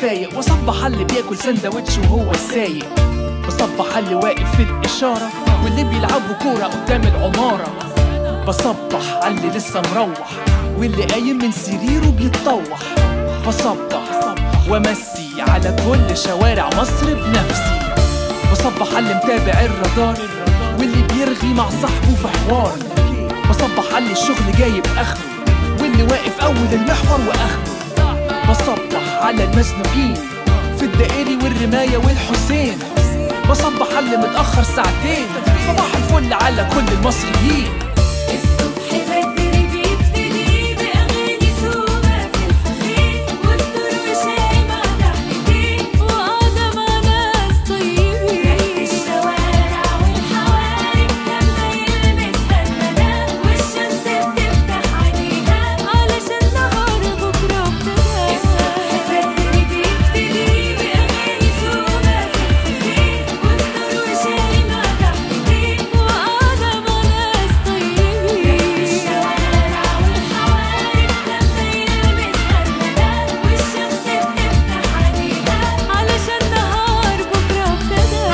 فايق وصبح على اللي بياكل سندوتش وهو سايق بصبح على اللي واقف في الإشارة واللي بيلعبوا كورة قدام العمارة بصبح على اللي لسه مروح واللي قايم من سريره بيتطوح بصبح وامسي على كل شوارع مصر بنفسي بصبح على اللي متابع الرادار واللي بيرغي مع صاحبه في حوار بصبح على اللي الشغل جايب اخره واللي واقف اول المحور واخره بصبح على المزنوقين في الدائري والرماية والحسين بصبح على اللي متأخر ساعتين صباح الفل على كل المصريين الصبح بدري بيبتدي بأغاني سومة في الحزين وفطور وشاي مع ضحكتين وقعدة مع ناس طيبين الشوارع والحواري لما يلمسها المنام والشمس بتفتح عينيها علشان نهار بكرة ابتدى الصبح بدري بيبتدي بأغاني سومة في الحزين وفطور وشاي مع ضحكتين وقعدة مع ناس طيبين الشوارع والحواري لما يلمسها المنام والشمس بتفتح عينيها علشان نهار بكرة ابتدى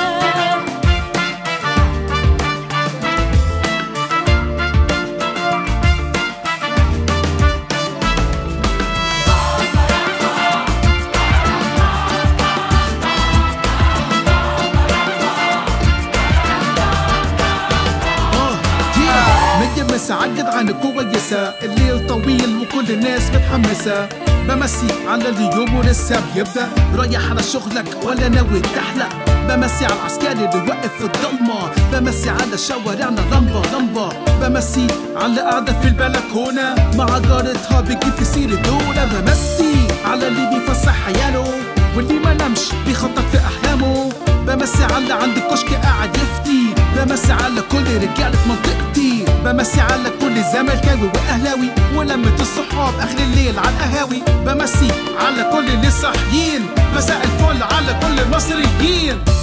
آه yeah. مية مسا عالجدعان كويسة الليل طويل وكل الناس متحمسة بمسي على اليوم ولسه بيبدأ رايح على شغلك ولا ناوي تحلق بمسي على العسكري اللي واقف في الضلمة بمسي على شوارعنا لمبة لمبة بمسي على قاعدة في البلكونة مع جارتها بتجيب في سيرة دولة بمسي على اللي بيفسح عياله واللي ما نامش بيخطط في أحلامه بمسي على اللي عند الكشك قاعد يفتي بمسي على كل رجالة منطقتي بمسي على كل زملكاوي واهلاوي ولمة الصحاب اخر الليل على القهاوي بمسي على كل اللي صاحيين مساء الفل على كل المصريين